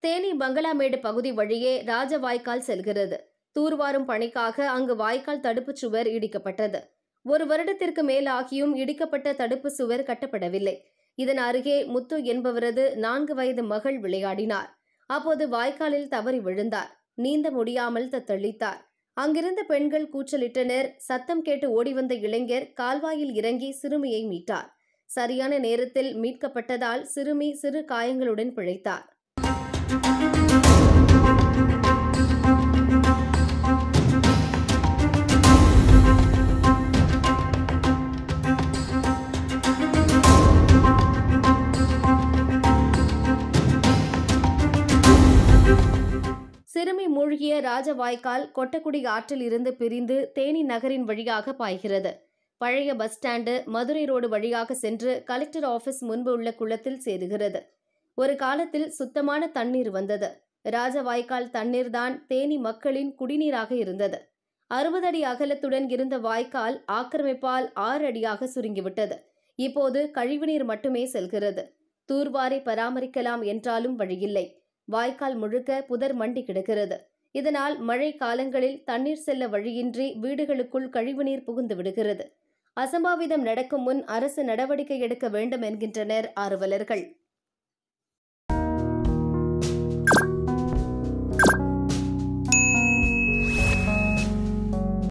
தேனி பங்களாமேடு பகுதி வழியே ராஜவாய்க்கால் செல்கிறது தூர்வாரும் பணிக்காக அங்கு வாய்க்கால் தடுப்புச் சுவர் இடிக்கப்பட்டது ஒரு வருடத்திற்கு மேலாகியும் இடிக்கப்பட்ட தடுப்பு சுவர் கட்டப்படவில்லை இதன் அருகே முத்து என்பவரது நான்கு வயது மகள் விளையாடினார் அப்போது வாய்க்காலில் தவறி விழுந்தார் நீந்த முடியாமல் தத்தளித்தார் அங்கிருந்த பெண்கள் கூச்சலிட்டனர் சத்தம் கேட்டு ஓடிவந்த இளைஞர் கால்வாயில் இறங்கி சிறுமியை மீட்டார் சரியான நேரத்தில் மீட்கப்பட்டதால் சிறுமி சிறு காயங்களுடன் பிழைத்தார் சிறுமி மூழ்கிய ராஜவாய்க்கால் கொட்டக்குடி ஆற்றில் இருந்து பிரிந்து தேனி நகரின் வழியாக பாய்கிறது பழைய பஸ் ஸ்டாண்டு மதுரை ரோடு வழியாக சென்று கலெக்டர் ஆபீஸ் முன்பு உள்ள குளத்தில் சேருகிறது ஒரு காலத்தில் சுத்தமான தண்ணீர் வந்தது ராஜவாய்க்கால் தண்ணீர்தான் தேனி மக்களின் குடிநீராக இருந்தது அறுபது அடி அகலத்துடன் இருந்த வாய்க்கால் ஆக்கிரமிப்பால் ஆறு அடியாக சுருங்கிவிட்டது இப்போது கழிவுநீர் மட்டுமே செல்கிறது தூர்வாரி பராமரிக்கலாம் என்றாலும் வழியில்லை வாய்க்கால் முழுக்க புதர் மண்டி கிடக்கிறது இதனால் மழை காலங்களில் தண்ணீர் செல்ல வழியின்றி வீடுகளுக்குள் கழிவுநீர் புகுந்து விடுகிறது அசம்பாவிதம் நடக்கும் முன் அரசு நடவடிக்கை எடுக்க வேண்டும் என்கின்றனர் ஆர்வலர்கள்